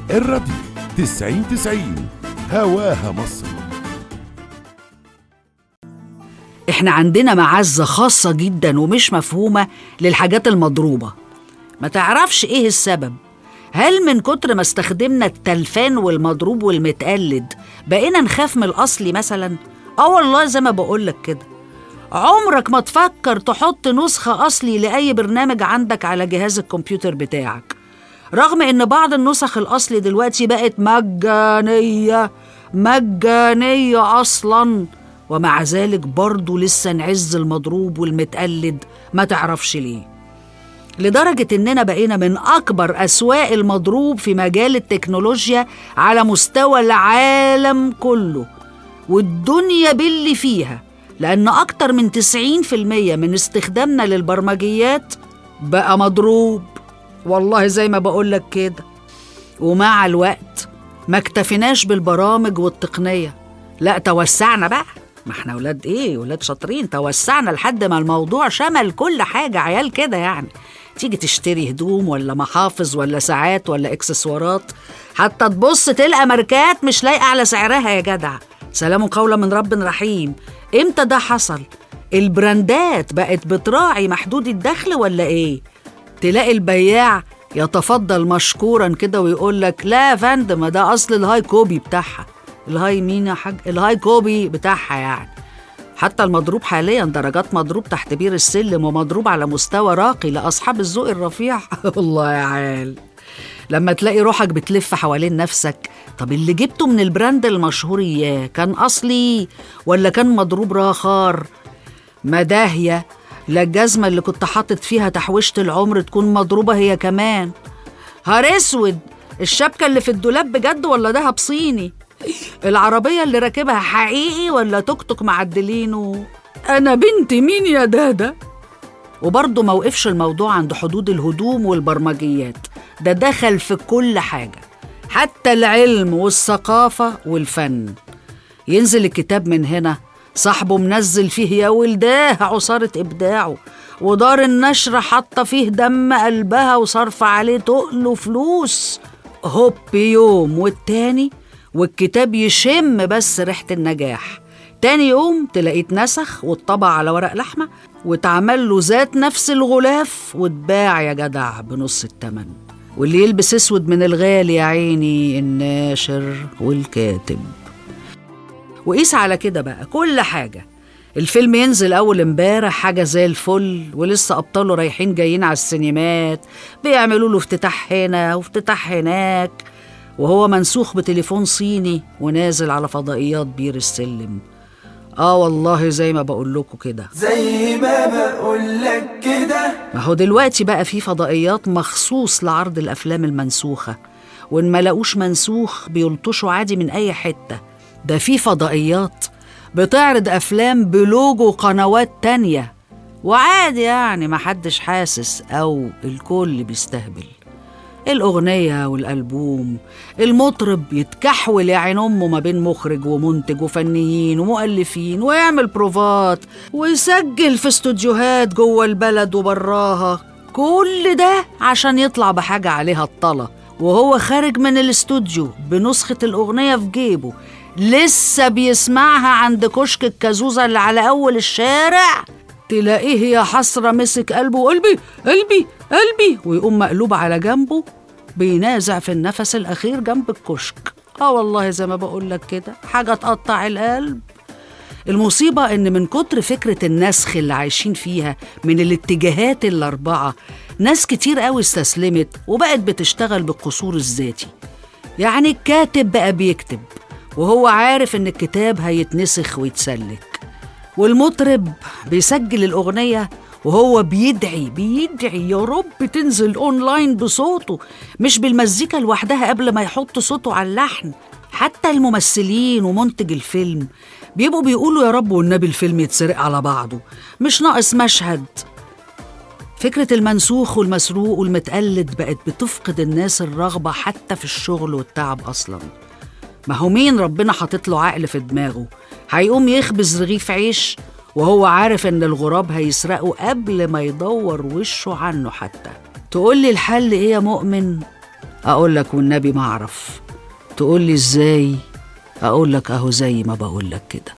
الراديو تسعين تسعين هواها مصر احنا عندنا معزة خاصة جدا ومش مفهومة للحاجات المضروبة ما تعرفش ايه السبب هل من كتر ما استخدمنا التلفان والمضروب والمتقلد بقينا نخاف من الأصلي مثلا؟ اه والله زي ما بقولك كده عمرك ما تفكر تحط نسخة أصلي لأي برنامج عندك على جهاز الكمبيوتر بتاعك رغم إن بعض النسخ الأصلي دلوقتي بقت مجانية مجانية أصلا ومع ذلك برضه لسه نعز المضروب والمتقلد ما تعرفش ليه لدرجة إننا بقينا من أكبر أسواق المضروب في مجال التكنولوجيا على مستوى العالم كله والدنيا باللي فيها لأن أكتر من 90% من استخدامنا للبرمجيات بقى مضروب والله زي ما بقولك كده ومع الوقت ما اكتفيناش بالبرامج والتقنية لا توسعنا بقى ما احنا ولاد ايه ولاد شاطرين توسعنا لحد ما الموضوع شمل كل حاجة عيال كده يعني تيجي تشتري هدوم ولا محافظ ولا ساعات ولا اكسسوارات حتى تبص تلقى ماركات مش لايقة على سعرها يا جدع سلام قولا من رب رحيم امتى ده حصل البراندات بقت بتراعي محدود الدخل ولا ايه تلاقي البياع يتفضل مشكورا كده ويقول لك لا يا فندم ده اصل الهاي كوبي بتاعها الهاي مين يا حاج الهاي كوبي بتاعها يعني حتى المضروب حاليا درجات مضروب تحت بير السلم ومضروب على مستوى راقي لاصحاب الذوق الرفيع الله يا عال لما تلاقي روحك بتلف حوالين نفسك طب اللي جبته من البراند المشهور اياه كان اصلي ولا كان مضروب راخر ما داهيه لا الجزمه اللي كنت حاطط فيها تحويشه العمر تكون مضروبه هي كمان هار اسود الشبكه اللي في الدولاب بجد ولا دهب صيني العربيه اللي راكبها حقيقي ولا توك توك معدلينه انا بنت مين يا دادا وبرضه ما وقفش الموضوع عند حدود الهدوم والبرمجيات ده دخل في كل حاجة حتى العلم والثقافة والفن ينزل الكتاب من هنا صاحبه منزل فيه يا ولداه عصارة إبداعه ودار النشر حاطة فيه دم قلبها وصرف عليه تقل وفلوس هوب يوم والتاني والكتاب يشم بس ريحة النجاح تاني يوم تلاقيه اتنسخ واتطبع على ورق لحمة واتعمل له ذات نفس الغلاف واتباع يا جدع بنص التمن واللي يلبس اسود من الغالي يا عيني الناشر والكاتب وقيس على كده بقى كل حاجة الفيلم ينزل أول امبارح حاجة زي الفل ولسه أبطاله رايحين جايين على السينمات بيعملوا له افتتاح هنا وافتتاح هناك وهو منسوخ بتليفون صيني ونازل على فضائيات بير السلم اه والله زي ما بقول لكم كده زي ما بقولك كده ما هو دلوقتي بقى في فضائيات مخصوص لعرض الافلام المنسوخه وان ما لقوش منسوخ بيلطشوا عادي من اي حته ده في فضائيات بتعرض افلام بلوجو قنوات تانية وعادي يعني محدش حاسس او الكل بيستهبل الأغنية والألبوم المطرب يتكحول يا عين أمه ما بين مخرج ومنتج وفنيين ومؤلفين ويعمل بروفات ويسجل في استوديوهات جوه البلد وبراها كل ده عشان يطلع بحاجة عليها الطلة وهو خارج من الاستوديو بنسخة الأغنية في جيبه لسه بيسمعها عند كشك الكازوزة اللي على أول الشارع تلاقيه يا حسرة مسك قلبه قلبي قلبي قلبي ويقوم مقلوب على جنبه بينازع في النفس الأخير جنب الكشك اه والله زي ما بقول لك كده حاجة تقطع القلب المصيبة إن من كتر فكرة النسخ اللي عايشين فيها من الاتجاهات الأربعة ناس كتير قوي استسلمت وبقت بتشتغل بالقصور الذاتي يعني الكاتب بقى بيكتب وهو عارف إن الكتاب هيتنسخ ويتسلك والمطرب بيسجل الأغنية وهو بيدعي بيدعي يا رب تنزل أونلاين بصوته مش بالمزيكا لوحدها قبل ما يحط صوته على اللحن حتى الممثلين ومنتج الفيلم بيبقوا بيقولوا يا رب والنبي الفيلم يتسرق على بعضه مش ناقص مشهد فكرة المنسوخ والمسروق والمتقلد بقت بتفقد الناس الرغبة حتى في الشغل والتعب أصلاً ما هو مين ربنا حاطط له عقل في دماغه هيقوم يخبز رغيف عيش وهو عارف ان الغراب هيسرقه قبل ما يدور وشه عنه حتى تقول لي الحل ايه يا مؤمن اقول لك والنبي ما اعرف تقول لي ازاي اقول لك اهو زي ما بقول لك كده